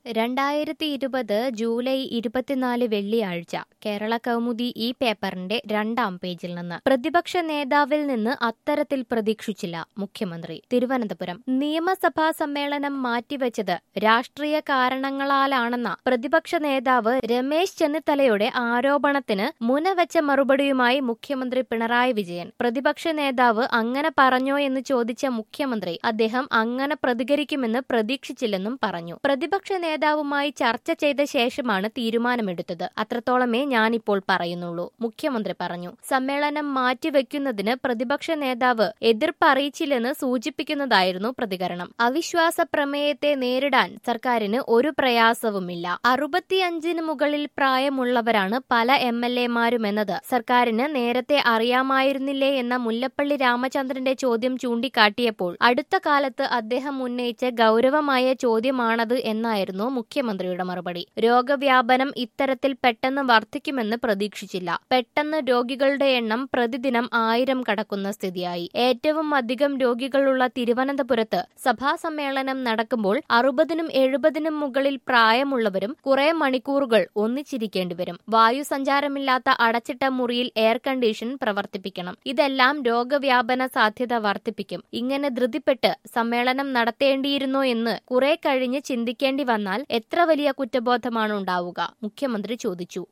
രണ്ടായിരത്തി ഇരുപത് ജൂലൈ ഇരുപത്തിനാല് വെള്ളിയാഴ്ച കേരള കൗമുദി ഈ പേപ്പറിന്റെ രണ്ടാം പേജിൽ നിന്ന് പ്രതിപക്ഷ നേതാവിൽ നിന്ന് അത്തരത്തിൽ പ്രതീക്ഷിച്ചില്ല മുഖ്യമന്ത്രി തിരുവനന്തപുരം നിയമസഭാ സമ്മേളനം മാറ്റിവെച്ചത് രാഷ്ട്രീയ കാരണങ്ങളാലാണെന്ന പ്രതിപക്ഷ നേതാവ് രമേശ് ചെന്നിത്തലയുടെ ആരോപണത്തിന് മുനവെച്ച മറുപടിയുമായി മുഖ്യമന്ത്രി പിണറായി വിജയൻ പ്രതിപക്ഷ നേതാവ് അങ്ങനെ പറഞ്ഞോ എന്ന് ചോദിച്ച മുഖ്യമന്ത്രി അദ്ദേഹം അങ്ങനെ പ്രതികരിക്കുമെന്ന് പ്രതീക്ഷിച്ചില്ലെന്നും പറഞ്ഞു പ്രതിപക്ഷ നേതാവുമായി ചർച്ച ചെയ്ത ശേഷമാണ് തീരുമാനമെടുത്തത് അത്രത്തോളമേ ഞാനിപ്പോൾ പറയുന്നുള്ളൂ മുഖ്യമന്ത്രി പറഞ്ഞു സമ്മേളനം മാറ്റിവെക്കുന്നതിന് പ്രതിപക്ഷ നേതാവ് എതിർപ്പ് അറിയിച്ചില്ലെന്ന് സൂചിപ്പിക്കുന്നതായിരുന്നു പ്രതികരണം അവിശ്വാസ പ്രമേയത്തെ നേരിടാൻ സർക്കാരിന് ഒരു പ്രയാസവുമില്ല അറുപത്തിയഞ്ചിന് മുകളിൽ പ്രായമുള്ളവരാണ് പല എം എൽ എമാരുമെന്നത് സർക്കാരിന് നേരത്തെ അറിയാമായിരുന്നില്ലേ എന്ന മുല്ലപ്പള്ളി രാമചന്ദ്രന്റെ ചോദ്യം ചൂണ്ടിക്കാട്ടിയപ്പോൾ അടുത്ത കാലത്ത് അദ്ദേഹം ഉന്നയിച്ച ഗൗരവമായ ചോദ്യമാണത് എന്നായിരുന്നു മുഖ്യമന്ത്രിയുടെ മറുപടി രോഗവ്യാപനം ഇത്തരത്തിൽ പെട്ടെന്ന് വർദ്ധിക്കുമെന്ന് പ്രതീക്ഷിച്ചില്ല പെട്ടെന്ന് രോഗികളുടെ എണ്ണം പ്രതിദിനം ആയിരം കടക്കുന്ന സ്ഥിതിയായി ഏറ്റവും അധികം രോഗികളുള്ള തിരുവനന്തപുരത്ത് സഭാ സമ്മേളനം നടക്കുമ്പോൾ അറുപതിനും എഴുപതിനും മുകളിൽ പ്രായമുള്ളവരും കുറെ മണിക്കൂറുകൾ ഒന്നിച്ചിരിക്കേണ്ടി വരും വായു സഞ്ചാരമില്ലാത്ത അടച്ചിട്ട മുറിയിൽ എയർ കണ്ടീഷൻ പ്രവർത്തിപ്പിക്കണം ഇതെല്ലാം രോഗവ്യാപന സാധ്യത വർദ്ധിപ്പിക്കും ഇങ്ങനെ ധൃതിപ്പെട്ട് സമ്മേളനം നടത്തേണ്ടിയിരുന്നോ എന്ന് കുറെ കഴിഞ്ഞ് ചിന്തിക്കേണ്ടി വന്നാൽ എത്ര വലിയ കുറ്റബോധമാണ് ഉണ്ടാവുക മുഖ്യമന്ത്രി ചോദിച്ചു